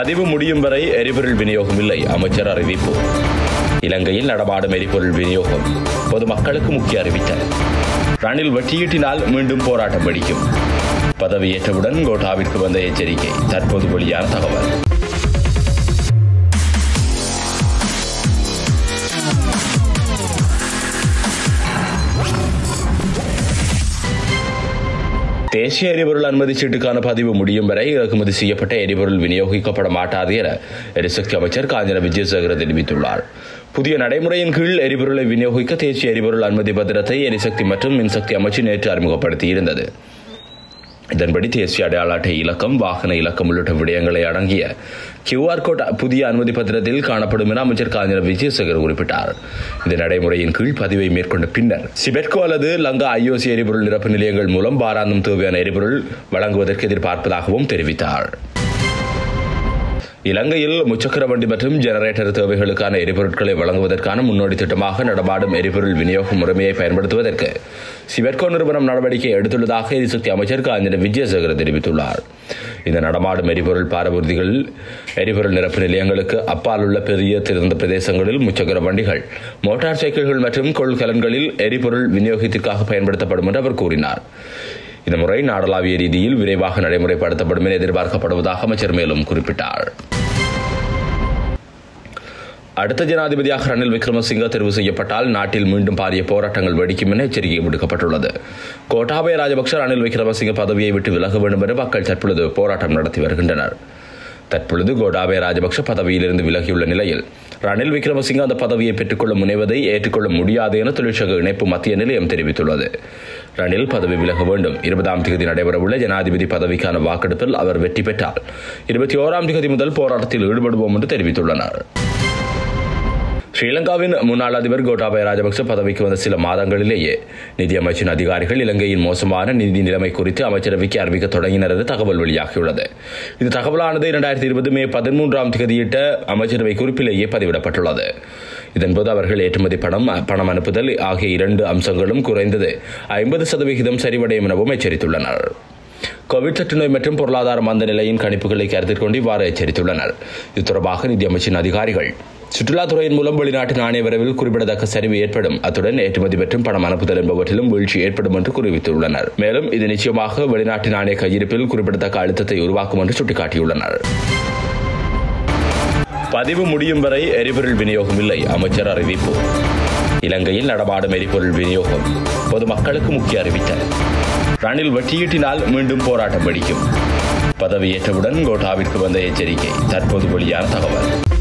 பதிவு முடியும் வரை எரிபொருள் விநியோகம் இல்லை அமைச்சர் அறிவிப்பு இலங்கையில் நடமாடும் எரிபொருள் விநியோகம் பொதுமக்களுக்கு முக்கிய அறிவித்தல் ரணில் வெற்றியீட்டினால் மீண்டும் போராட்டம் வெடிக்கும் பதவியேற்றவுடன் கோட்டாவிற்கு வந்த எச்சரிக்கை தற்போது வெளியான தகவல் தேசிய எரிபொருள் அனுமதி சீட்டுக்கான பதிவு முடியும் வரை இறக்குமதி செய்யப்பட்ட எரிபொருள் விநியோகிக்கப்பட மாட்டாது என எரிசக்தி அமைச்சர் காஞ்சன விஜயசேகர தெரிவித்துள்ளார் புதிய நடைமுறையின் கீழ் எரிபொருளை விநியோகிக்க தேசிய எரிபொருள் அனுமதி பத்திரத்தை எரிசக்தி மற்றும் மின்சக்தி அமைச்சு நேற்று அறிமுகப்படுத்தியிருந்தது இதன்படி தேசிய அடையாள அட்டை இலக்கம் வாகன இலக்கம் உள்ளிட்ட விடயங்களை அடங்கிய கியூஆர் கோட் புதிய அனுமதி பத்திரத்தில் காணப்படும் என அமைச்சர் காஞ்சன விஜயசேகர் குறிப்பிட்டார் இந்த நடைமுறையின் கீழ் பதிவை மேற்கொண்ட பின்னர் சிபெட்கோ அல்லது லங்கா ஐஓசி எரிபொருள் நிரப்பு நிலையங்கள் மூலம் வாராந்தம் தேவையான எரிபொருள் வழங்குவதற்கு எதிர்பார்ப்பதாகவும் தெரிவித்தார் இலங்கையில் முச்சக்கர வண்டி மற்றும் ஜெனரேட்டர் தேவைகளுக்கான எரிபொருட்களை வழங்குவதற்கான முன்னோடி திட்டமாக நடமாடும் எரிபொருள் விநியோக முறைமையை பயன்படுத்துவதற்கு சிவெட்கோ நிறுவனம் நடவடிக்கை எடுத்துள்ளதாக எரிசக்தி அமைச்சர் காஞ்சன விஜயசேகர தெரிவித்துள்ளார் இந்த நடமாடும் எரிபொருள் பாரபூர்திகள் எரிபொருள் நிரப்பு நிலையங்களுக்கு அப்பால் உள்ள பெரிய திறந்த பிரதேசங்களில் முச்சக்கர வண்டிகள் மோட்டார் சைக்கிள்கள் மற்றும் கொள்கலன்களில் எரிபொருள் விநியோகத்திற்காக பயன்படுத்தப்படும் என்று அவர் கூறினார் இந்த முறை நாடளாவிய ரீதியில் விரைவாக நடைமுறைப்படுத்தப்படும் என எதிர்பார்க்கப்படுவதாக அமைச்சர் மேலும் குறிப்பிட்டார் அடுத்த ஜனாதிபதியாக ரணில் விக்ரமசிங்க தெரிவு செய்யப்பட்டால் நாட்டில் மீண்டும் பாரிய போராட்டங்கள் வெடிக்கும் என எச்சரிக்கை விடுக்கப்பட்டுள்ளது கோட்டாபய ராஜபக்ஷ ரணில் விக்ரமசிங்க பதவியை விட்டு விலக வேண்டும் என மக்கள் தற்பொழுது போராட்டம் நடத்தி வருகின்றனர் தற்பொழுது கோடாபய ராஜபக்ஷ பதவியிலிருந்து விலகியுள்ள நிலையில் ரணில் விக்ரமசிங்க அந்த பதவியை பெற்றுக்கொள்ள முனைவதை ஏற்றுக்கொள்ள முடியாது என தொழிற்சங்க இணைப்பு மத்திய நிலையம் தெரிவித்துள்ளது ரணில் பதவி விலக வேண்டும் இருபதாம் தேதி நடைபெறவுள்ள ஜனாதிபதி பதவிக்கான வாக்கெடுப்பில் அவர் வெற்றி பெற்றால் இருபத்தி ஓராம் தேதி முதல் போராட்டத்தில் ஈடுபடுவோம் என்று தெரிவித்துள்ளனர் ஸ்ரீலங்காவின் முன்னாள் அதிபர் கோட்டாபய ராஜபக்ச பதவிக்கு வந்த சில மாதங்களிலேயே நிதியமைச்சின் அதிகாரிகள் இலங்கையின் மோசமான நிதி நிலைமை குறித்து அமைச்சரவைக்கு அறிவிக்க தொடங்கினர் என்று தகவல் வெளியாகியுள்ளது இந்த தகவலானது இரண்டாயிரத்தி இருபது மே பதிமூன்றாம் தேதியிட்ட அமைச்சரவை குறிப்பிலேயே பதிவிடப்பட்டுள்ளது இதன்போது அவர்கள் ஏற்றுமதி பணம் பணம் அனுப்புதல் ஆகிய இரண்டு அம்சங்களும் குறைந்தது ஐம்பது சதவிகிதம் சரிவடையும் எனவும் எச்சரித்துள்ளனர் கோவிட் தொற்று நோய் மற்றும் பொருளாதார மந்த நிலையின் கணிப்புகளை கருத்தில் கொண்டு இவ்வாறு எச்சரித்துள்ளனர் இது தொடர்பாக நிதியமைச்சின் அதிகாரிகள் சுற்றுலாத்துறையின் மூலம் வெளிநாட்டு நாணய வரவில் குறிப்பிடத்தக்க சரிவு ஏற்படும் அத்துடன் ஏற்றுமதி மற்றும் பணம் அனுப்புதல் என்பவற்றிலும் வீழ்ச்சி ஏற்படும் என்று தெரிவித்துள்ளனர் மேலும் இது நிச்சயமாக வெளிநாட்டு நாணய கையிருப்பில் குறிப்பிடத்தக்க அழுத்தத்தை உருவாக்கும் என்று சுட்டிக்காட்டியுள்ளனர் பதிவு முடியும் வரை எரிபொருள் விநியோகம் இல்லை அமைச்சர் அறிவிப்பு இலங்கையில் நடமாடும் எரிபொருள் விநியோகம் பொதுமக்களுக்கு முக்கிய அறிவித்தல் ரணில் வெற்றியீட்டினால் மீண்டும் போராட்டம் வெடிக்கும் பதவியேற்றவுடன் கோட்டாவிற்கு வந்த எச்சரிக்கை தற்போது வெளியான தகவல்